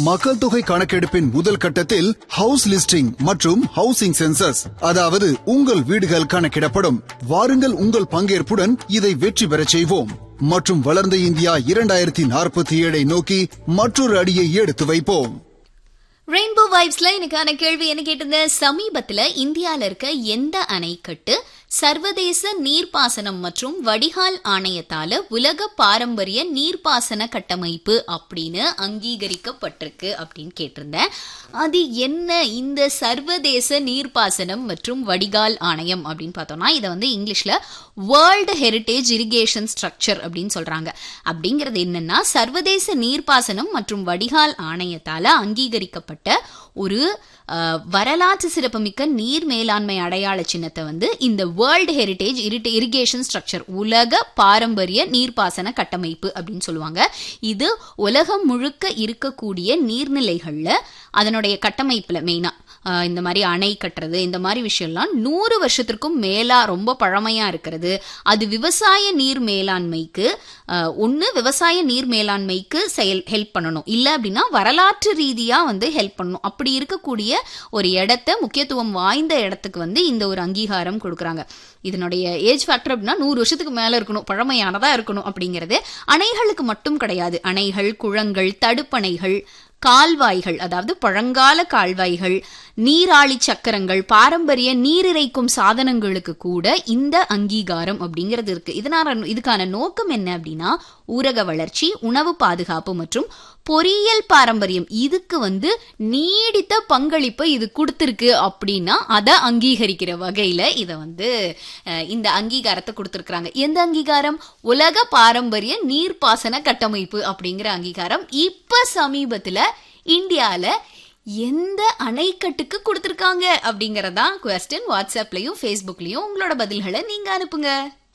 மக்கள் தொகை கணக்கெடுப்பின் முதல் கட்டத்தில் ஹவுஸ் லிஸ்டிங் மற்றும் ஹவுசிங் சென்சஸ் அதாவது உங்கள் வீடுகள் கணக்கிடப்படும் வாருங்கள் உங்கள் பங்கேற்புடன் இதை வெற்றி பெறச் செய்வோம் மற்றும் வளர்ந்த இந்தியா இரண்டாயிரத்தி நாற்பத்தி ஏழை நோக்கி மற்றொரு அடியை எடுத்து வைப்போம் ரெயின்போ வைப்ஸ்ல எனக்கான கேள்வி என்ன கேட்டிருந்தேன் சமீபத்துல இந்தியால இருக்க எந்த அணைக்கட்டு சர்வதேச நீர்ப்பாசனம் மற்றும் வடிகால் ஆணையத்தால உலக பாரம்பரிய நீர்ப்பாசன கட்டமைப்பு அப்படின்னு அங்கீகரிக்கப்பட்டிருக்கு அப்படின்னு கேட்டிருந்தேன் அது என்ன இந்த சர்வதேச நீர்ப்பாசனம் மற்றும் வடிகால் ஆணையம் அப்படின்னு பார்த்தோம்னா இதை வந்து இங்கிலீஷ்ல வேர்ல்டு ஹெரிட்டேஜ் இரிகேஷன் ஸ்ட்ரக்சர் அப்படின்னு சொல்றாங்க அப்படிங்கிறது என்னன்னா சர்வதேச நீர்ப்பாசனம் மற்றும் வடிகால் ஆணையத்தால அங்கீகரிக்கப்பட்ட ஒரு அஹ், வரலாற்று சிறப்புமிக்க நீர் மேலாண்மை அடையாள சின்னத்தை வந்து இந்த வேர்ல்டு ஹெரிட்டேஜ் இரிகேஷன் ஸ்ட்ரக்சர் உலக பாரம்பரிய நீர்ப்பாசன கட்டமைப்பு அப்படின்னு சொல்லுவாங்க இது உலகம் முழுக்க இருக்கக்கூடிய நீர்நிலைகள்ல அதனுடைய கட்டமைப்புல மெயினா ஆஹ் இந்த மாதிரி அணை கட்டுறது இந்த மாதிரி விஷயம்லாம் நூறு வருஷத்திற்கும் மேலா ரொம்ப பழமையா இருக்கிறது அது விவசாய நீர் மேலாண்மைக்கு ஒன்று விவசாய நீர் மேலாண்மைக்கு செயல் ஹெல்ப் பண்ணணும் இல்லை அப்படின்னா வரலாற்று ரீதியா வந்து ஹெல்ப் பண்ணணும் அப்படி இருக்கக்கூடிய ஒரு இடத்த முக்கியத்துவம் வாய்ந்த இடத்துக்கு வந்து இந்த ஒரு அங்கீகாரம் கொடுக்குறாங்க இதனுடைய ஏஜ் ஃபேக்டர் அப்படின்னா நூறு வருஷத்துக்கு மேல இருக்கணும் பழமையானதா இருக்கணும் அப்படிங்கிறது அணைகளுக்கு மட்டும் கிடையாது அணைகள் குளங்கள் தடுப்பணைகள் கால்வாய்கள் அதாவது பழங்கால கால்வாய்கள் நீராழி சக்கரங்கள் பாரம்பரிய நீரிறைக்கும் சாதனங்களுக்கு கூட இந்த அங்கீகாரம் அப்படிங்கிறது இருக்கு இதனால இதுக்கான நோக்கம் என்ன அப்படின்னா ஊரக வளர்ச்சி உணவு பாதுகாப்பு மற்றும் பொறியியல் பாரம்பரியம் இதுக்கு வந்து நீடித்த பங்களிப்பை இது கொடுத்திருக்கு அப்படின்னா அதை அங்கீகரிக்கிற வகையில இதை வந்து அஹ், இந்த அங்கீகாரத்தை கொடுத்திருக்கிறாங்க எந்த அங்கீகாரம் உலக பாரம்பரிய நீர்ப்பாசன கட்டமைப்பு அப்படிங்கிற அங்கீகாரம் இப்ப சமீபத்துல இந்தியால எந்த அணைக்கட்டுக்கு கொடுத்திருக்காங்க அப்படிங்கறதான் கொஸ்டின் வாட்ஸ்அப்லயும் ஃபேஸ்புக்லயும் உங்களோட பதில்களை நீங்க அனுப்புங்க